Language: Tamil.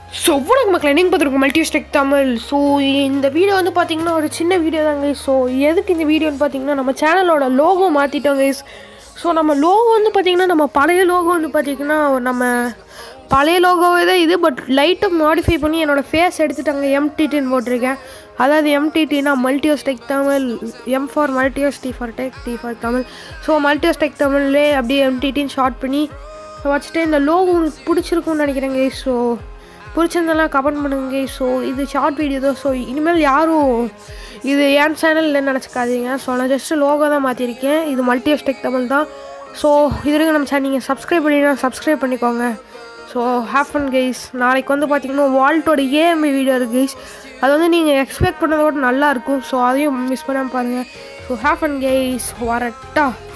ஸோ வணக்கம் மக்கள் நீங்கள் பார்த்துருக்கோம் மல்டிஸ்டெக் தமிழ் ஸோ இந்த வீடியோ வந்து பார்த்தீங்கன்னா ஒரு சின்ன வீடியோ தாங்க ஸோ எதுக்கு இந்த வீடியோன்னு பார்த்தீங்கன்னா நம்ம சேனலோட லோகோ மாற்றிட்டோங்க ஸோ நம்ம லோகோ வந்து பார்த்தீங்கன்னா நம்ம பழைய லோகோ வந்து பார்த்தீங்கன்னா நம்ம பழைய லோகோவே தான் இது பட் லைட்டை மாடிஃபை பண்ணி என்னோடய ஃபேஸ் எடுத்துட்டாங்க எம்டிடின்னு போட்டிருக்கேன் அதாவது எம்டிடினா Multios Tech Tamil M for Multios T for Tech T for Tamil so Multios Tech தமிழ்லே அப்படியே எம்டிடின்னு ஷார்ட் பண்ணி வச்சுட்டு இந்த லோகோ உங்களுக்கு பிடிச்சிருக்கும்னு நினைக்கிறேங்க ஸோ பிடிச்சிருந்தெல்லாம் கமெண்ட் பண்ணுங்க ஸோ இது ஷார்ட் வீடியோ தான் ஸோ இனிமேல் யாரும் இது என் சேனல் நினச்சிக்காதீங்க ஸோ நான் ஜஸ்ட்டு லோகோ தான் மாற்றிருக்கேன் இது மல்டிஎஸ் டெக் தமிழ் தான் ஸோ இது வரைக்கும் நம்ம சேனல் நீங்கள் சப்ஸ்கிரைப் பண்ணினா சப்ஸ்கிரைப் பண்ணிக்கோங்க ஸோ ஹேப் ஃபன் கைஸ் நாளைக்கு வந்து பார்த்தீங்கன்னா வால்ட்டோட ஏஎம்ஐ வீடியோ இருக்குது கைஸ் அது வந்து நீங்கள் எக்ஸ்பெக்ட் பண்ணதை விட நல்லா இருக்கும் ஸோ அதையும் மிஸ் பண்ணாமல் பாருங்கள் ஸோ ஹேப் ஃபன் கைஸ் வரட்டா